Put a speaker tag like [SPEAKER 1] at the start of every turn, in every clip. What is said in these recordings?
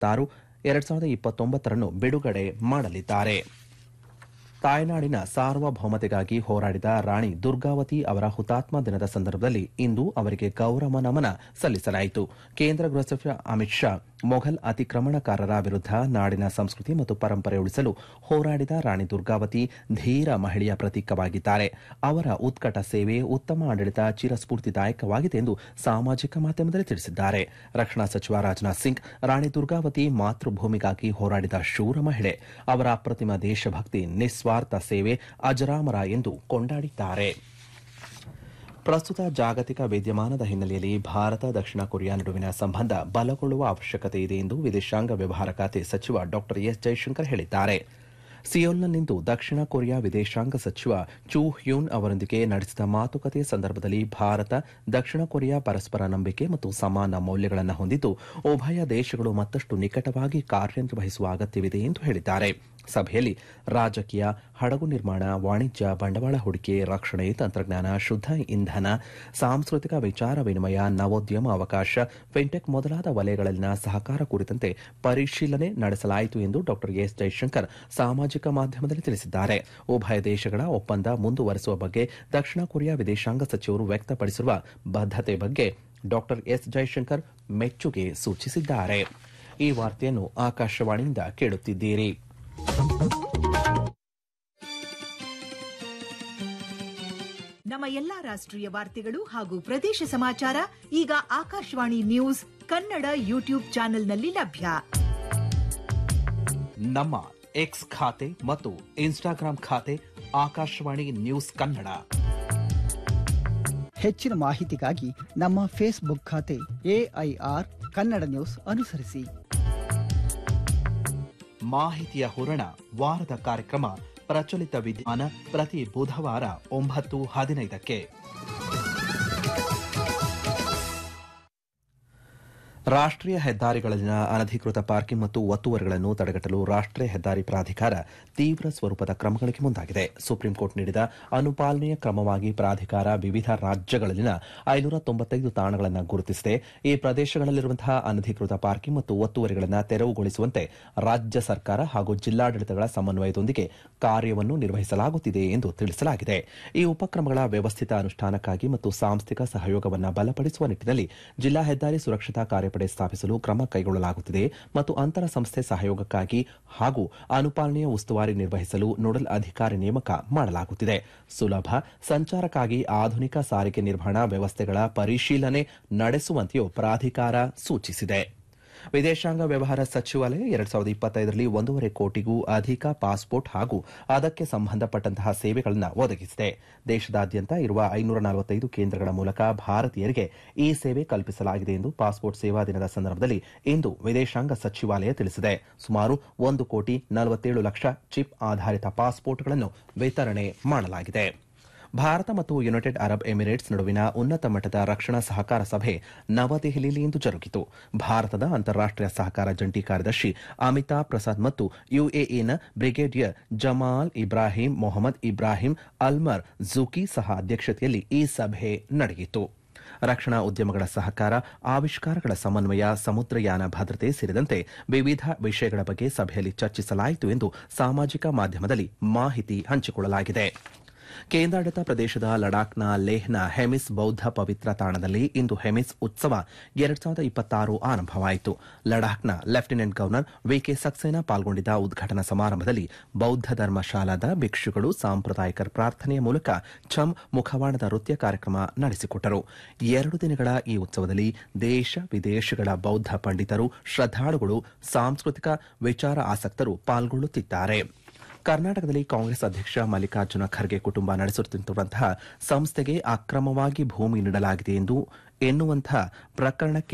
[SPEAKER 1] ಇಪ್ಪತ್ತಾರು ಎರಡ್ ಸಾವಿರದ ಇಪ್ಪತ್ತೊಂಬತ್ತರನ್ನು ಬಿಡುಗಡೆ ಮಾಡಲಿದ್ದಾರೆ ತಾಯ್ನಾಡಿನ ಸಾರ್ವಭೌಮತೆಗಾಗಿ ಹೋರಾಡಿದ ರಾಣಿ ದುರ್ಗಾವತಿ ಅವರ ಹುತಾತ್ಮ ದಿನದ ಸಂದರ್ಭದಲ್ಲಿ ಇಂದು ಅವರಿಗೆ ಗೌರವ ನಮನ ಸಲ್ಲಿಸಲಾಯಿತು ಕೇಂದ್ರ ಗೃಹ ಸಚಿವ ಅಮಿತ್ ಶಾ ಮೊಘಲ್ ಅತಿಕ್ರಮಣಕಾರರ ವಿರುದ್ಧ ನಾಡಿನ ಸಂಸ್ಕೃತಿ ಮತ್ತು ಪರಂಪರೆ ಉಳಿಸಲು ಹೋರಾಡಿದ ರಾಣಿ ದುರ್ಗಾವತಿ ಧೀರ ಮಹಿಳೆಯ ಪ್ರತೀಕವಾಗಿದ್ದಾರೆ ಅವರ ಉತ್ಕಟ ಸೇವೆ ಉತ್ತಮ ಆಡಳಿತ ಚಿರಸ್ಫೂರ್ತಿದಾಯಕವಾಗಿದೆ ಎಂದು ಸಾಮಾಜಿಕ ಮಾಧ್ಯಮದಲ್ಲಿ ತಿಳಿಸಿದ್ದಾರೆ ರಕ್ಷಣಾ ಸಚಿವ ರಾಜನಾಥ್ ಸಿಂಗ್ ರಾಣಿ ದುರ್ಗಾವತಿ ಮಾತೃಭೂಮಿಗಾಗಿ ಹೋರಾಡಿದ ಶೂರ ಮಹಿಳೆ ಅವರ ಅಪ್ರತಿಮ ದೇಶಭಕ್ತಿ ನಿಸ್ವಾರ್ಥ ಸೇವೆ ಅಜರಾಮರ ಎಂದು ಕೊಂಡಾಡಿದ್ದಾರೆ ಪ್ರಸ್ತುತ ಜಾಗತಿಕ ವಿದ್ಯಮಾನದ ಹಿನ್ನೆಲೆಯಲ್ಲಿ ಭಾರತ ದಕ್ಷಿಣ ಕೊರಿಯಾ ನಡುವಿನ ಸಂಬಂಧ ಬಲಗೊಳ್ಳುವ ಅವಶ್ಯಕತೆ ಇದೆ ಎಂದು ವಿದೇಶಾಂಗ ವ್ಯವಹಾರ ಖಾತೆ ಸಚಿವ ಡಾ ಎಸ್ ಜೈಶಂಕರ್ ಹೇಳಿದ್ದಾರೆ ಸಿಯೋಲ್ನಲ್ಲಿಂದು ದಕ್ಷಿಣ ಕೊರಿಯಾ ವಿದೇಶಾಂಗ ಸಚಿವ ಚೂ ಹ್ಯೂನ್ ಅವರೊಂದಿಗೆ ನಡೆಸಿದ ಮಾತುಕತೆ ಸಂದರ್ಭದಲ್ಲಿ ಭಾರತ ದಕ್ಷಿಣ ಕೊರಿಯಾ ಪರಸ್ಪರ ನಂಬಿಕೆ ಮತ್ತು ಸಮಾನ ಮೌಲ್ಯಗಳನ್ನು ಹೊಂದಿದ್ದು ಉಭಯ ದೇಶಗಳು ಮತ್ತಷ್ಟು ನಿಕಟವಾಗಿ ಕಾರ್ಯನಿರ್ವಹಿಸುವ ಅಗತ್ಯವಿದೆ ಎಂದು ಹೇಳಿದ್ದಾರೆ ಸಭೆಯಲ್ಲಿ ರಾಜಕೀಯ ಹಡಗು ನಿರ್ಮಾಣ ವಾಣಿಜ್ಯ ಬಂಡವಾಳ ಹೂಡಿಕೆ ರಕ್ಷಣೆ ತಂತ್ರಜ್ಞಾನ ಶುದ್ಧ ಇಂಧನ ಸಾಂಸ್ಕೃತಿಕ ವಿಚಾರ ವಿನಿಮಯ ನವೋದ್ಯಮ ಅವಕಾಶ ಫಿನ್ಟೆಕ್ ಮೊದಲಾದ ವಲಯಗಳಲ್ಲಿನ ಸಹಕಾರ ಕುರಿತಂತೆ ಪರಿಶೀಲನೆ ನಡೆಸಲಾಯಿತು ಎಂದು ಡಾ ಎಸ್ ಜೈಶಂಕರ್ ಸಾಮಾಜಿಕ ಮಾಧ್ಯಮದಲ್ಲಿ ತಿಳಿಸಿದ್ದಾರೆ ಉಭಯ ದೇಶಗಳ ಒಪ್ಪಂದ ಮುಂದುವರೆಸುವ ಬಗ್ಗೆ ದಕ್ಷಿಣ ಕೊರಿಯಾ ವಿದೇಶಾಂಗ ಸಚಿವರು ವ್ಯಕ್ತಪಡಿಸಿರುವ ಬದ್ಧತೆ ಬಗ್ಗೆ ಡಾ ಎಸ್ ಜೈಶಂಕರ್ ಮೆಚ್ಚುಗೆ ಸೂಚಿಸಿದ್ದಾರೆ ಈ ವಾರ್ತೆಯನ್ನು ಆಕಾಶವಾಣಿಯಿಂದ ಕೇಳುತ್ತಿದ್ದೀರಿ
[SPEAKER 2] ನಮ್ಮ ಎಲ್ಲಾ ರಾಷ್ಟ್ರೀಯ ವಾರ್ತೆಗಳು ಹಾಗೂ ಪ್ರದೇಶ ಸಮಾಚಾರ ಈಗ ಆಕಾಶವಾಣಿ ನ್ಯೂಸ್ ಕನ್ನಡ ಯೂಟ್ಯೂಬ್ ಚಾನೆಲ್ನಲ್ಲಿ ಲಭ್ಯ
[SPEAKER 1] ನಮ್ಮ ಎಕ್ಸ್ ಖಾತೆ ಮತ್ತು ಇನ್ಸ್ಟಾಗ್ರಾಂ ಖಾತೆ ಆಕಾಶವಾಣಿ ನ್ಯೂಸ್ ಕನ್ನಡ
[SPEAKER 3] ಹೆಚ್ಚಿನ ಮಾಹಿತಿಗಾಗಿ ನಮ್ಮ ಫೇಸ್ಬುಕ್ ಖಾತೆ ಎಐಆರ್ ಕನ್ನಡ ನ್ಯೂಸ್ ಅನುಸರಿಸಿ
[SPEAKER 1] ಮಾಹಿತಿಯ ಹೂರಣ ವಾರದ ಕಾರ್ಯಕ್ರಮ ಪ್ರಚಲಿತ ವಿದ್ಯಮಾನ ಪ್ರತಿ ಬುಧವಾರ ಒಂಬತ್ತು ಹದಿನೈದಕ್ಕೆ ರಾಷ್ಟ್ರೀಯ ಹೆದ್ದಾರಿಗಳಲ್ಲಿನ ಅನಧಿಕೃತ ಪಾರ್ಕಿಂಗ್ ಮತ್ತು ಒತ್ತುವರಿಗಳನ್ನು ತಡೆಗಟ್ಟಲು ರಾಷ್ಟ್ರೀಯ ಹೆದ್ದಾರಿ ಪ್ರಾಧಿಕಾರ ತೀವ್ರ ಸ್ವರೂಪದ ಕ್ರಮಗಳಿಗೆ ಮುಂದಾಗಿದೆ ಸುಪ್ರೀಂ ಕೋರ್ಟ್ ನೀಡಿದ ಅನುಪಾಲನೆಯ ಕ್ರಮವಾಗಿ ಪ್ರಾಧಿಕಾರ ವಿವಿಧ ರಾಜ್ಯಗಳಲ್ಲಿನ ಐನೂರ ತೊಂಬತ್ತೈದು ತಾಣಗಳನ್ನು ಗುರುತಿಸಿದೆ ಈ ಪ್ರದೇಶಗಳಲ್ಲಿರುವಂತಹ ಅನಧಿಕೃತ ಪಾರ್ಕಿಂಗ್ ಮತ್ತು ಒತ್ತುವರಿಗಳನ್ನು ತೆರವುಗೊಳಿಸುವಂತೆ ರಾಜ್ಯ ಸರ್ಕಾರ ಹಾಗೂ ಜಿಲ್ಲಾಡಳಿತಗಳ ಸಮನ್ವಯದೊಂದಿಗೆ ಕಾರ್ಯವನ್ನು ನಿರ್ವಹಿಸಲಾಗುತ್ತಿದೆ ಎಂದು ತಿಳಿಸಲಾಗಿದೆ ಈ ಉಪಕ್ರಮಗಳ ವ್ಯವಸ್ಥಿತ ಅನುಷ್ಠಾನಕ್ಕಾಗಿ ಮತ್ತು ಸಾಂಸ್ಥಿಕ ಸಹಯೋಗವನ್ನು ಬಲಪಡಿಸುವ ನಿಟ್ಟಿನಲ್ಲಿ ಜಿಲ್ಲಾ ಹೆದ್ದಾರಿ ಸುರಕ್ಷತಾ ಕಾರ್ಯಪಡೆ ಸ್ಥಾಪಿಸಲು ಕ್ರಮ ಕೈಗೊಳ್ಳಲಾಗುತ್ತಿದೆ ಮತ್ತು ಅಂತರ ಸಂಸ್ಥೆ ಸಹಯೋಗಕ್ಕಾಗಿ ಹಾಗೂ ಅನುಪಾಲನೆಯ ಉಸ್ತುವಾರಿ ನಿರ್ವಹಿಸಲು ನೋಡಲ್ ಅಧಿಕಾರಿ ನೇಮಕ ಮಾಡಲಾಗುತ್ತಿದೆ ಸುಲಭ ಸಂಚಾರಕ್ಕಾಗಿ ಆಧುನಿಕ ಸಾರಿಗೆ ನಿರ್ವಹಣಾ ವ್ಯವಸ್ಥೆಗಳ ಪರಿಶೀಲನೆ ನಡೆಸುವಂತೆಯೂ ಪ್ರಾಧಿಕಾರ ಸೂಚಿಸಿದೆ ವಿದೇಶಾಂಗ ವ್ಯವಹಾರ ಸಚಿವಾಲಯ ಎರಡ್ ಸಾವಿರದ ಇಪ್ಪತ್ತೈದರಲ್ಲಿ ಒಂದೂವರೆ ಕೋಟಿಗೂ ಅಧಿಕ ಪಾಸ್ಪೋರ್ಟ್ ಹಾಗೂ ಅದಕ್ಕೆ ಸಂಬಂಧಪಟ್ಟಂತಹ ಸೇವೆಗಳನ್ನು ಒದಗಿಸಿದೆ ದೇಶದಾದ್ಯಂತ ಇರುವ ಐನೂರ ನಲವತ್ತೈದು ಕೇಂದ್ರಗಳ ಮೂಲಕ ಭಾರತೀಯರಿಗೆ ಈ ಸೇವೆ ಕಲ್ಪಿಸಲಾಗಿದೆ ಎಂದು ಪಾಸ್ಪೋರ್ಟ್ ಸೇವಾ ದಿನದ ಸಂದರ್ಭದಲ್ಲಿ ಇಂದು ವಿದೇಶಾಂಗ ಸಚಿವಾಲಯ ತಿಳಿಸಿದೆ ಸುಮಾರು ಒಂದು ಕೋಟಿ ನಲವತ್ತೇಳು ಲಕ್ಷ ಚಿಪ್ ಆಧಾರಿತ ಪಾಸ್ಪೋರ್ಟ್ಗಳನ್ನು ವಿತರಣೆ ಮಾಡಲಾಗಿದೆ ಭಾರತ ಮತ್ತು ಯುನೈಟೆಡ್ ಅರಬ್ ಎಮಿರೇಟ್ಸ್ ನಡುವಿನ ಉನ್ನತ ಮಟ್ಟದ ರಕ್ಷಣಾ ಸಹಕಾರ ಸಭೆ ನವದೆಹಲಿಯಲ್ಲಿ ಇಂದು ಜರುಗಿತು ಭಾರತದ ಅಂತಾರಾಷ್ಟೀಯ ಸಹಕಾರ ಜಂಟಿ ಕಾರ್ಯದರ್ಶಿ ಅಮಿತಾಬ್ ಪ್ರಸಾದ್ ಮತ್ತು ಯುಎಇನ brigadier Jamal Ibrahim Mohammed Ibrahim Almarzooqi ಸಹ ಅಧ್ಯಕ್ಷತೆಯಲ್ಲಿ ಈ ಸಭೆ ನಡೆಯಿತು ರಕ್ಷಣಾ ಉದ್ಯಮಗಳ ಸಹಕಾರ ಆವಿಷ್ಕಾರಗಳ ಸಮನ್ವಯ ಸಮುದ್ರಯಾನ ಭದ್ರತೆ ಸೇರಿದಂತೆ ವಿವಿಧ ವಿಷಯಗಳ ಬಗ್ಗೆ ಸಭೆಯಲ್ಲಿ ಚರ್ಚಿಸಲಾಯಿತು ಎಂದು ಸಾಮಾಜಿಕ ಮಾಧ್ಯಮದಲ್ಲಿ ಮಾಹಿತಿ ಹಂಚಿಕೊಳ್ಳಲಾಗಿದೆ ಕೇಂದ್ರಾಡಳಿತ ಪ್ರದೇಶದ ಲಡಾಖ್ನ ಲೇಹ್ನ ಹೆಮಿಸ್ ಬೌದ್ಧ ಪವಿತ್ರ ತಾಣದಲ್ಲಿ ಇಂದು ಹೆಮಿಸ್ ಉತ್ಸವ ಎರಡ್ ಸಾವಿರದ ಇಪ್ಪತ್ತಾರು ಆರಂಭವಾಯಿತು ಲಡಾಖ್ನ ಲೆಫ್ಟಿನೆಂಟ್ ಗವರ್ನರ್ ವಿಕೆ ಸಕ್ಸೇನಾ ಪಾಲ್ಗೊಂಡಿದ್ದ ಉದ್ಘಾಟನಾ ಸಮಾರಂಭದಲ್ಲಿ ಬೌದ್ಧ ಧರ್ಮಶಾಲಾದ ಭಿಕ್ಷುಗಳು ಸಾಂಪ್ರದಾಯಿಕ ಪ್ರಾರ್ಥನೆಯ ಮೂಲಕ ಛಮ್ ಮುಖವಾಣದ ನೃತ್ಯ ಕಾರ್ಯಕ್ರಮ ನಡೆಸಿಕೊಟ್ಟರು ಎರಡು ದಿನಗಳ ಈ ಉತ್ಸವದಲ್ಲಿ ದೇಶ ವಿದೇಶಗಳ ಬೌದ್ಧ ಪಂಡಿತರು ಶ್ರದ್ದಾಳುಗಳು ಸಾಂಸ್ಕೃತಿಕ ವಿಚಾರ ಆಸಕ್ತರು ಪಾಲ್ಗೊಳ್ಳುತ್ತಿದ್ದಾರೆ ಕರ್ನಾಟಕದಲ್ಲಿ ಕಾಂಗ್ರೆಸ್ ಅಧ್ಯಕ್ಷ ಮಲ್ಲಿಕಾರ್ಜುನ ಖರ್ಗೆ ಕುಟುಂಬ ನಡೆಸುತ್ತಿರುವಂತಹ ಸಂಸ್ಥೆಗೆ ಅಕ್ರಮವಾಗಿ ಭೂಮಿ ನೀಡಲಾಗಿದೆ ಎಂದು ಎನ್ನುವಂತಹ ಪ್ರಕರಣಕ್ಕೆ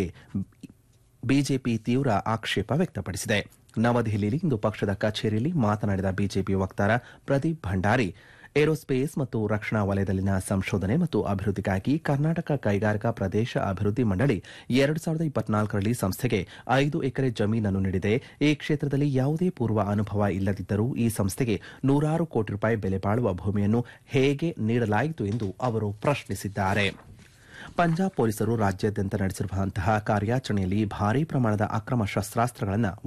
[SPEAKER 1] ಬಿಜೆಪಿ ತೀವ್ರ ಆಕ್ಷೇಪ ವ್ಯಕ್ತಪಡಿಸಿದೆ ನವದೆಹಲಿಯಲ್ಲಿ ಇಂದು ಪಕ್ಷದ ಕಚೇರಿಯಲ್ಲಿ ಮಾತನಾಡಿದ ಬಿಜೆಪಿ ವಕ್ತಾರ ಪ್ರದೀಪ್ ಭಂಡಾರಿ ಏರೋಸ್ಪೇಸ್ ಮತ್ತು ರಕ್ಷಣಾ ವಲಯದಲ್ಲಿನ ಸಂಶೋಧನೆ ಮತ್ತು ಅಭಿವೃದ್ಧಿಗಾಗಿ ಕರ್ನಾಟಕ ಕೈಗಾರಿಕಾ ಪ್ರದೇಶ ಅಭಿವೃದ್ಧಿ ಮಂಡಳಿ ಎರಡು ಸಾವಿರದ ಇಪ್ಪತ್ನಾಲ್ಕರಲ್ಲಿ ಸಂಸ್ಥೆಗೆ ಐದು ಎಕರೆ ಜಮೀನನ್ನು ನೀಡಿದೆ ಈ ಕ್ಷೇತ್ರದಲ್ಲಿ ಯಾವುದೇ ಪೂರ್ವ ಅನುಭವ ಇಲ್ಲದಿದ್ದರೂ ಈ ಸಂಸ್ಥೆಗೆ ನೂರಾರು ಕೋಟಿ ರೂಪಾಯಿ ಬೆಲೆ ಬಾಳುವ ಭೂಮಿಯನ್ನು ಹೇಗೆ ನೀಡಲಾಯಿತು ಎಂದು ಅವರು ಪ್ರಶ್ನಿಸಿದ್ದಾರೆ ಪಂಜಾಬ್ ಪೊಲೀಸರು ರಾಜ್ಯಾದ್ಯಂತ ನಡೆಸಿರುವಂತಹ ಕಾರ್ಯಾಚರಣೆಯಲ್ಲಿ ಭಾರೀ ಪ್ರಮಾಣದ ಅಕ್ರಮ ಶಸ್ತ್ರಾಸ್ತ್ರಗಳನ್ನು